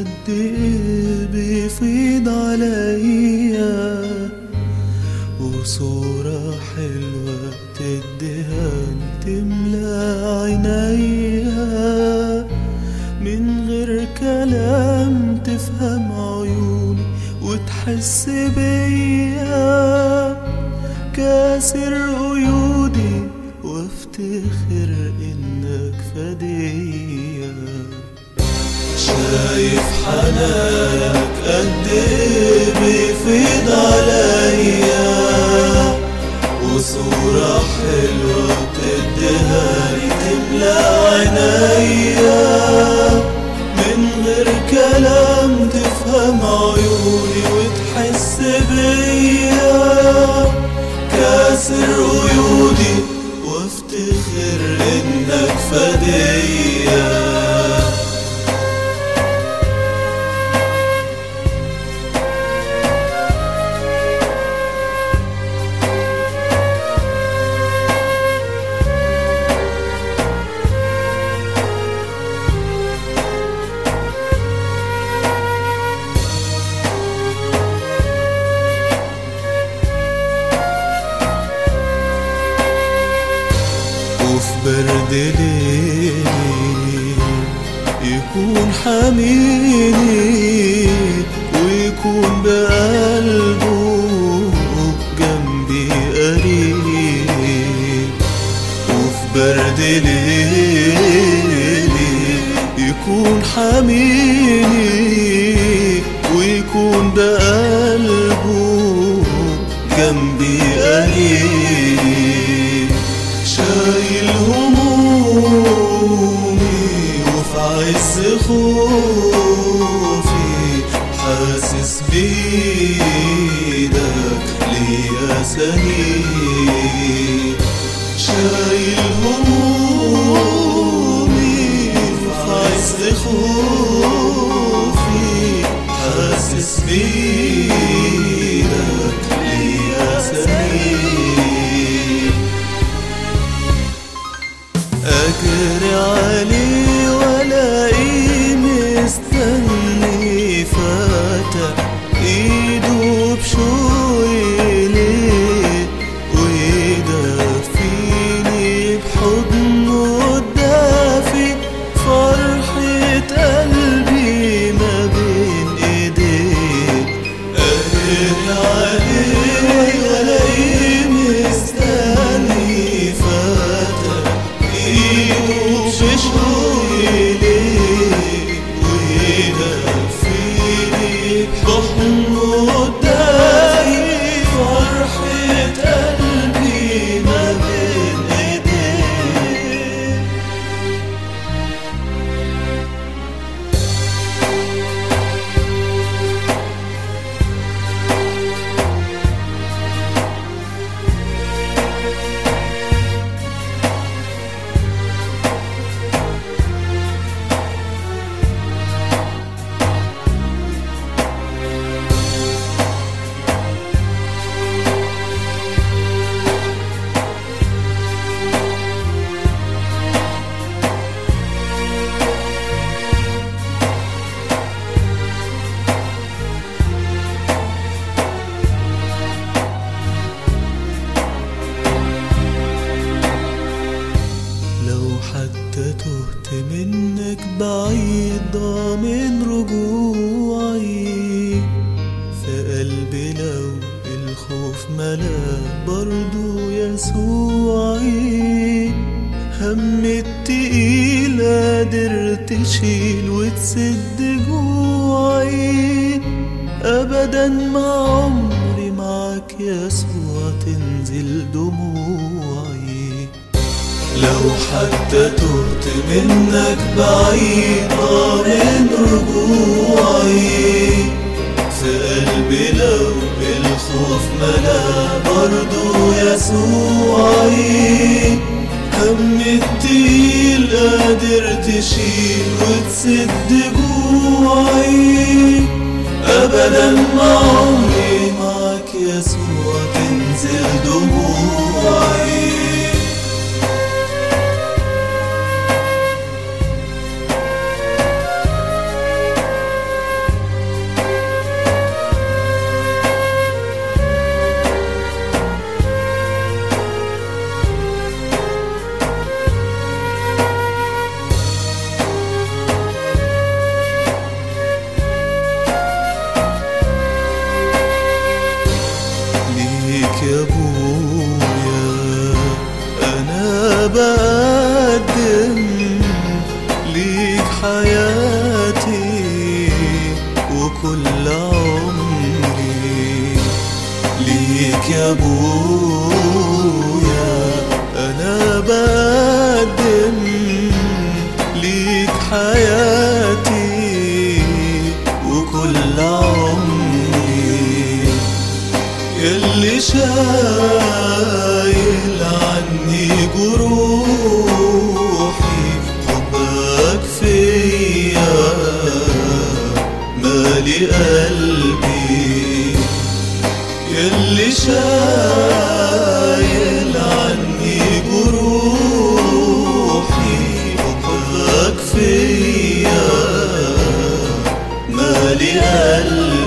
قد ايه بيفيض عليا وصورة حلوة تدهن تملى عينيا من غير كلام تفهم عيوني وتحس بيا كاسر قيودي وافتخر انك فدية شايف حنانك قد ايه بيفيض عليا وصورة حلوة بتدهاني تملى عينيا من غير كلام تفهم عيوني وتحس بيا كاسر قيودي وافتخر انك فدية وفي برد ليلي يكون حميني ويكون بقلبه جنبي قريب وفي برد ليلي يكون حميني ويكون بقلبه جنبي قريب شايل همومي وفي عز خوفي حاسس بيدك ليا سنين شايل همومي وفي عز خوفي حاسس بيدك ليا سنين أجري عليه ولاقيه مستني فاتح إيده بشوقي ليه ويدفيني بحضنه الدافي فرحة قلبي ما بين إيديه أجري عليه ولاقيه مستني فاتح ايده بشوقي ليه ويدفيني بحضنه الدافي فرحة قلبي ما بين ايديه لو حتى تهت منك بعيد ضامن رجوعي في قلبي لو الخوف ملا برضو يسوعي هم التقيل قادر تشيل وتسد جوعي ابدا ما عمري معاك يسوع تنزل دموعي لو حتى تهت منك بعيدة من رجوعي في قلبي لو الخوف ملا برضو يسوعي هم التقيل قادر تشيل وتسد جوعي ابدا ما عمري معاك يسوع تنزل دموعي بقدم ليك حياتي وكل عمري ليك يا ابويا انا بقدم ليك حياتي وكل عمري يلي شايل عني جروحي حبك فيا مالي قلبي يلي شايل عني جروحي حبك فيا مالي قلبي